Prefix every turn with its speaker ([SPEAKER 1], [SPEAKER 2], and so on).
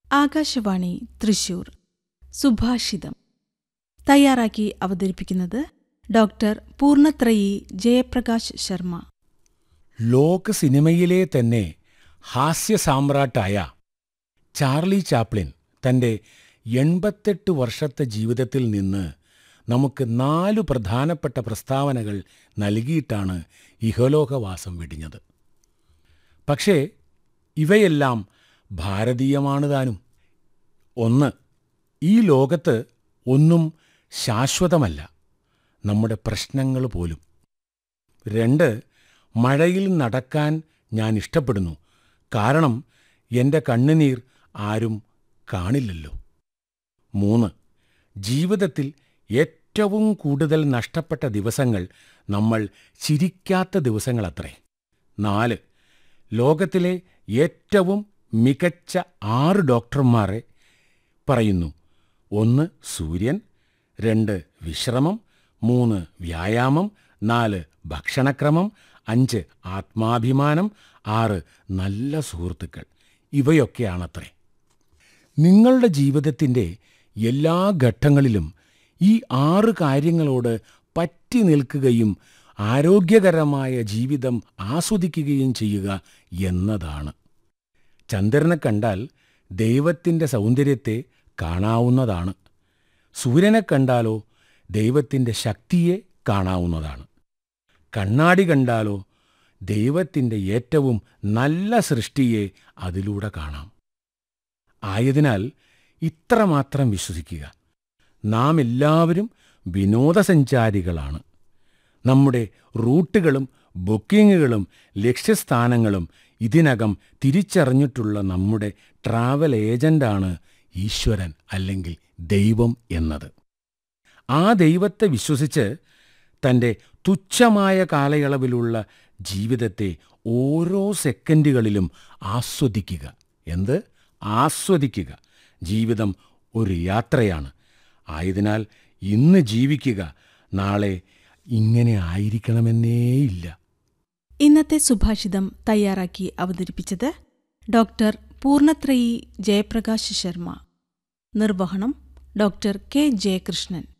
[SPEAKER 1] ആകാശവാണി തൃശൂർ സുഭാഷിതം തയ്യാറാക്കി അവതരിപ്പിക്കുന്നത് ഡോക്ടർ പൂർണത്രയി ജയപ്രകാശ് ശർമ്മ
[SPEAKER 2] ലോക സിനിമയിലെ തന്നെ ഹാസ്യ സാമ്രാട്ടായ ചാർലി ചാപ്ലിൻ തന്റെ എൺപത്തെട്ട് വർഷത്തെ ജീവിതത്തിൽ നിന്ന് നമുക്ക് നാലു പ്രധാനപ്പെട്ട പ്രസ്താവനകൾ നൽകിയിട്ടാണ് ഇഹലോകവാസം വെടിഞ്ഞത് പക്ഷേ ഇവയെല്ലാം ഭാരതീയമാണ് താനും ഒന്ന് ഈ ലോകത്ത് ഒന്നും ശാശ്വതമല്ല നമ്മുടെ പ്രശ്നങ്ങൾ പോലും രണ്ട് മഴയിൽ നടക്കാൻ ഞാൻ ഇഷ്ടപ്പെടുന്നു കാരണം എൻ്റെ കണ്ണുനീർ ആരും കാണില്ലല്ലോ മൂന്ന് ജീവിതത്തിൽ ഏറ്റവും കൂടുതൽ നഷ്ടപ്പെട്ട ദിവസങ്ങൾ നമ്മൾ ചിരിക്കാത്ത ദിവസങ്ങളത്രേ നാല് ലോകത്തിലെ ഏറ്റവും മികച്ച ആറ് ഡോക്ടർമാരെ പറയുന്നു ഒന്ന് സൂര്യൻ രണ്ട് വിശ്രമം മൂന്ന് വ്യായാമം നാല് ഭക്ഷണക്രമം അഞ്ച് ആത്മാഭിമാനം ആറ് നല്ല സുഹൃത്തുക്കൾ ഇവയൊക്കെയാണത്രേ നിങ്ങളുടെ ജീവിതത്തിൻ്റെ എല്ലാ ഘട്ടങ്ങളിലും ഈ ആറ് കാര്യങ്ങളോട് പറ്റി നിൽക്കുകയും ആരോഗ്യകരമായ ജീവിതം ആസ്വദിക്കുകയും ചെയ്യുക എന്നതാണ് ചന്ദ്രനെ കണ്ടാൽ ദൈവത്തിൻ്റെ സൗന്ദര്യത്തെ കാണാവുന്നതാണ് സൂര്യനെ കണ്ടാലോ ദൈവത്തിൻ്റെ ശക്തിയെ കാണാവുന്നതാണ് കണ്ണാടി കണ്ടാലോ ദൈവത്തിൻ്റെ ഏറ്റവും നല്ല സൃഷ്ടിയെ അതിലൂടെ കാണാം ആയതിനാൽ ഇത്രമാത്രം വിശ്വസിക്കുക നാം എല്ലാവരും വിനോദസഞ്ചാരികളാണ് നമ്മുടെ റൂട്ടുകളും ബുക്കിങ്ങുകളും ലക്ഷ്യസ്ഥാനങ്ങളും ഇതിനകം തിരിച്ചറിഞ്ഞിട്ടുള്ള നമ്മുടെ ട്രാവൽ ഏജന്റാണ് ഈശ്വരൻ അല്ലെങ്കിൽ ദൈവം എന്നത് ആ ദൈവത്തെ വിശ്വസിച്ച് തൻ്റെ തുച്ഛമായ കാലയളവിലുള്ള ജീവിതത്തെ ഓരോ സെക്കൻഡുകളിലും ആസ്വദിക്കുക എന്ത് ആസ്വദിക്കുക ജീവിതം ഒരു യാത്രയാണ് ആയതിനാൽ ഇന്ന് ജീവിക്കുക നാളെ ഇങ്ങനെ ആയിരിക്കണമെന്നേയില്ല
[SPEAKER 1] ഇന്നത്തെ സുഭാഷിതം തയ്യാറാക്കി അവതരിപ്പിച്ചത് ഡോക്ടർ പൂർണത്രയി ജയപ്രകാശ് ശർമ്മ നിർവഹണം ഡോക്ടർ കെ ജയകൃഷ്ണൻ